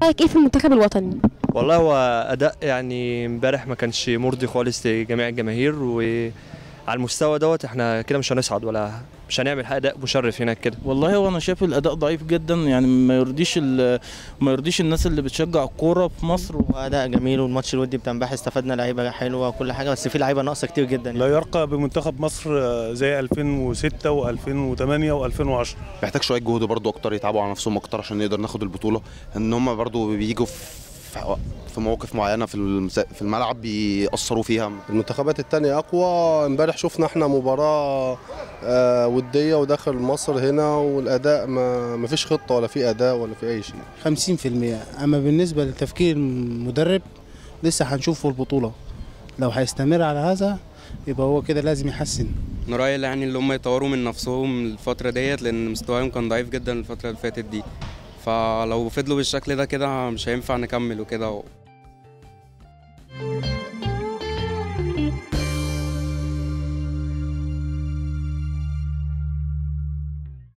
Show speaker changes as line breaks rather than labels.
رايك ايه في المنتخب الوطني
والله هو اداء يعني امبارح ما كانش مرضي خالص لجميع الجماهير وعلى المستوى دوت احنا كده مش هنصعد ولا مش هنعمل اداء مشرف هناك كده
والله هو انا شايف الاداء ضعيف جدا يعني ما يرضيش ال- ما يرضيش الناس اللي بتشجع الكوره في مصر
واداء جميل والماتش الودي بتاع امبارح استفدنا لعيبه حلوه وكل حاجه بس في لعيبه ناقصه كتير جدا
لا يرقى بمنتخب مصر زي 2006 و2008 و2010
محتاج شويه جهد برضو اكتر يتعبوا على نفسهم اكتر عشان نقدر ناخد البطوله ان هم برضو بيجوا في في مواقف معينه في المس- في الملعب بيأثروا فيها
المنتخبات التانية أقوى امبارح شفنا احنا مباراة آه، ودية وداخل مصر هنا والأداء ما ما فيش خطة ولا في أداء ولا في أي شيء
50% اما بالنسبه لتفكير المدرب لسه هنشوفه البطوله لو هيستمر على هذا يبقى هو كده لازم يحسن
انا رايي يعني اللي هم يطوروا من نفسهم الفتره ديت لان مستواهم كان ضعيف جدا الفتره اللي فاتت دي فلو فضلوا بالشكل ده كده مش هينفع نكمل وكده